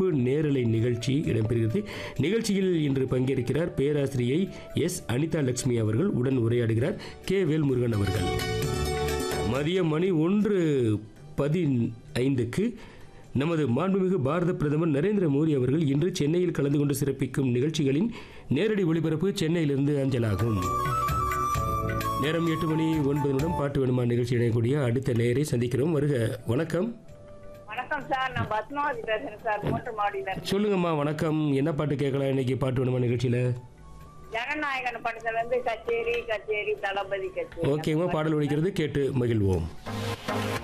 சிறப்பு நேரலை நிகழ்ச்சி இடம்பெறுகிறது நிகழ்ச்சியில் இன்று பங்கேற்கிறார் பேராசிரியை எஸ் அனிதா லட்சுமி அவர்கள் உடன் உரையாடுகிறார் கே வேல்முருகன் அவர்கள் மதியம் மணி ஒன்று பதினைந்துக்கு நமது மாண்புமிகு பாரத பிரதமர் நரேந்திர மோடி அவர்கள் இன்று சென்னையில் கலந்து கொண்டு சிறப்பிக்கும் நிகழ்ச்சிகளின் நேரடி ஒளிபரப்பு சென்னையிலிருந்து அஞ்சலாகும் நேரம் எட்டு மணி ஒன்பது நிமிடம் பாட்டு வேணுமா நிகழ்ச்சி இணையக்கூடிய அடுத்த நேரை சந்திக்கிறோம் வருக வணக்கம் வணக்கம் சார் நான் பத்மாவதி பேசுறேன் சார் மூன்று மாடியில சொல்லுங்கம்மா வணக்கம் என்ன பாட்டு கேட்கலாம் இன்னைக்கு பாட்டு வேணுமா நிகழ்ச்சியில் ஜனநாயகன் படத்துல இருந்து கச்சேரி கச்சேரி தளபதி கச்சேரி ஓகேங்கம்மா பாடல் ஒழிக்கிறது கேட்டு மகிழ்வோம்